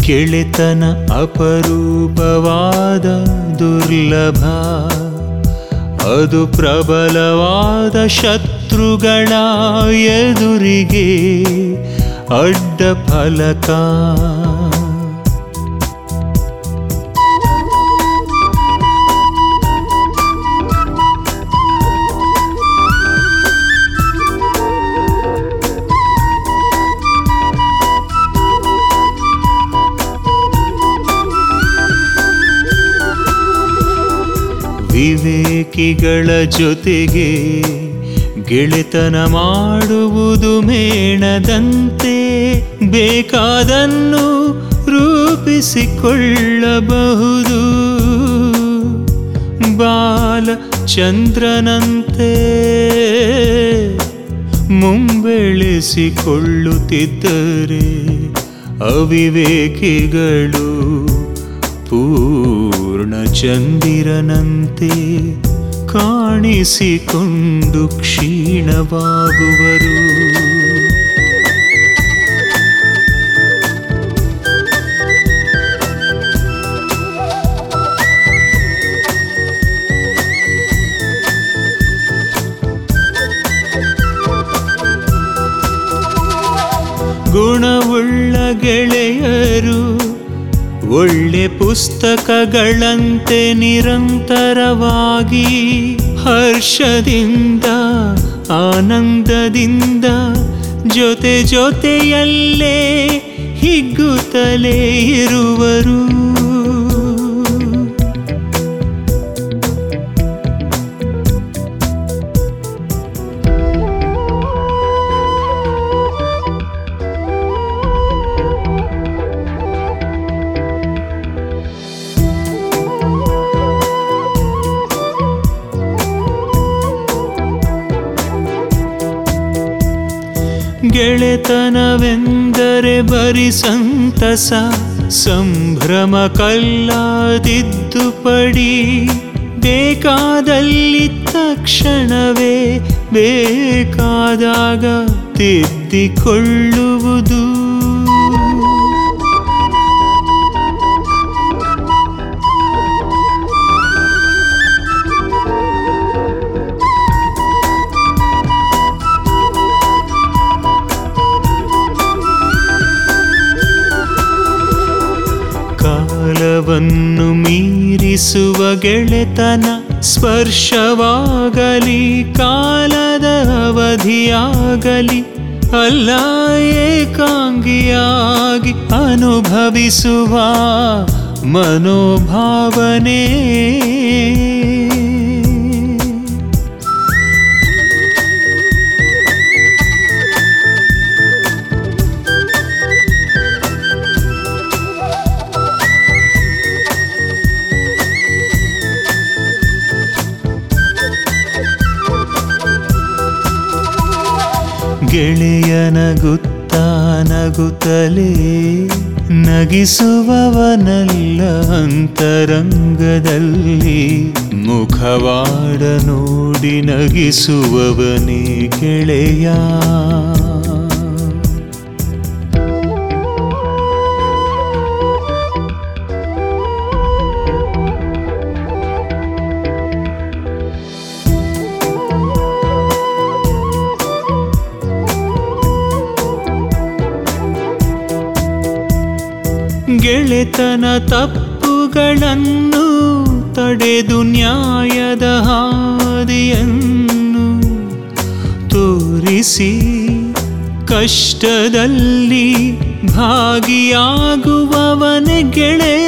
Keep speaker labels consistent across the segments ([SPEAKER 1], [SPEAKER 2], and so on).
[SPEAKER 1] ಗೆಳೆತನ ಅಪರೂಪವಾದ ದುರ್ಲಭ ಅದು ಪ್ರಬಲವಾದ ಶತ್ರುಗಳ ಎದುರಿಗೆ ಅಡ್ಡ ಫಲಕ ವಿವೇಕಿಗಳ ಜೊತೆಗೆ ಗೆಳೆತನ ಮಾಡುವುದು ಮೇಣದಂತೆ ಬೇಕಾದನ್ನು ರೂಪಿಸಿಕೊಳ್ಳಬಹುದು ಬಾಲ ಚಂದ್ರನಂತೆ ಮುಂಬೆಳೆಸಿಕೊಳ್ಳುತ್ತಿದ್ದರೆ ಅವಿವೇಕಿಗಳು ಪೂರ್ಣ ಚಂದಿರನಂತೆ ಕಾಣಿಸಿಕೊಂಡು ಕ್ಷೀಣವಾಗುವರು ಗುಣವುಳ್ಳ ಗೆಳೆಯರು ಒಳ್ಳೆ ಪುಸ್ತಕಗಳಂತೆ ನಿರಂತರವಾಗಿ ಹರ್ಷದಿಂದ ಆನಂದದಿಂದ ಜೊತೆ ಜೊತೆಯಲ್ಲೇ ಹಿಗ್ಗುತ್ತಲೇ ಇರುವರು ಗೆಳೆತನವೆಂದರೆ ಬರಿ ಸಂತಸ ಸಂಭ್ರಮ ಕಲ್ಲಾದಿದ್ದುಪಡಿ ಬೇಕಾದಲ್ಲಿ ತಕ್ಷಣವೇ ಬೇಕಾದಾಗ ತಿದ್ದಿಕೊಳ್ಳುವುದು ಕಾಲವನ್ನು ಮೀರಿಸುವ ಗೆಳೆತನ ಸ್ಪರ್ಶವಾಗಲಿ ಕಾಲದ ಅವಧಿಯಾಗಲಿ ಅಲ್ಲ ಏಕಾಂಗಿಯಾಗಿ ಅನುಭವಿಸುವ ಮನೋಭಾವನೆ ಗೆಳೆಯನಗುತ್ತ ನಗುತ್ತಲೇ ನಗಿಸುವವನಲ್ಲ ಅಂತರಂಗದಲ್ಲಿ ಮುಖವಾಡ ನೋಡಿ ನಗಿಸುವವನೇ ಗೆಳೆಯ ಗೆಳೆತನ ತಪ್ಪುಗಳನ್ನು ತಡೆದು ನ್ಯಾಯದ ಹಾದಿಯನ್ನು ತೋರಿಸಿ ಕಷ್ಟದಲ್ಲಿ ಭಾಗಿಯಾಗುವವನ ಗೆಳೆಯ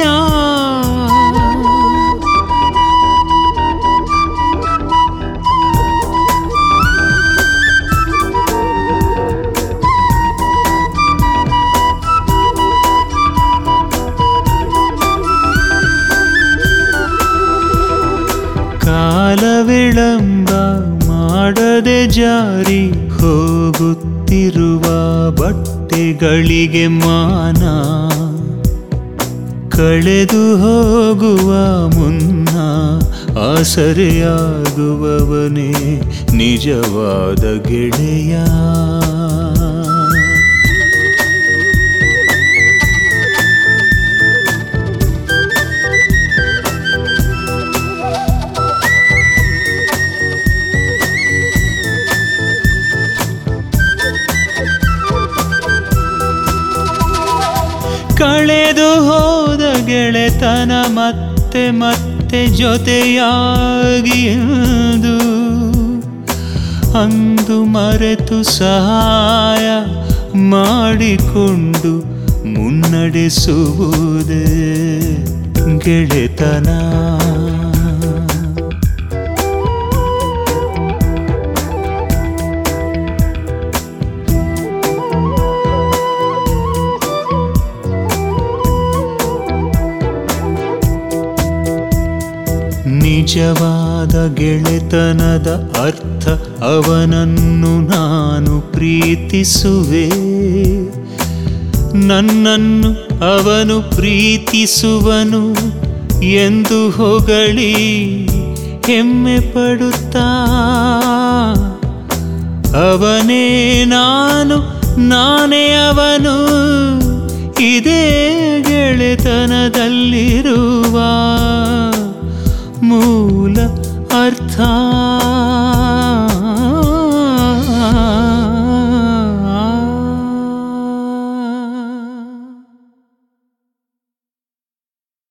[SPEAKER 1] ಕಾಲ ವಿಳಂಬ ಮಾಡದೆ ಜಾರಿ ಹೋಗುತ್ತಿರುವ ಬಟ್ಟೆಗಳಿಗೆ ಮಾನ ಕಳೆದು ಹೋಗುವ ಮುನ್ನ ಆಸರೆಯಾಗುವವನೇ ನಿಜವಾದ ಗೆಳೆಯ ಕಳೆದು ಹೋದ ಗೆಳೆತನ ಮತ್ತೆ ಮತ್ತೆ ಜೊತೆಯಾಗಿ ಎಂದು ಅಂದು ಮರೆತು ಸಹಾಯ ಮಾಡಿಕೊಂಡು ಮುನ್ನಡೆಸುವುದೇ ಗೆಳೆತನ ನಿಜವಾದ ಗೆಳೆತನದ ಅರ್ಥ ಅವನನ್ನು ನಾನು ಪ್ರೀತಿಸುವೆ ನನ್ನನ್ನು ಅವನು ಪ್ರೀತಿಸುವನು ಎಂದು ಹೊಗಳಿ ಹೆಮ್ಮೆ ಪಡುತ್ತಾ ಅವನೇ ನಾನು ನಾನೇ ಅವನು ಇದೇ ಗೆಳೆತನದಲ್ಲಿರುವ ಮೂಲ ಅರ್ಥ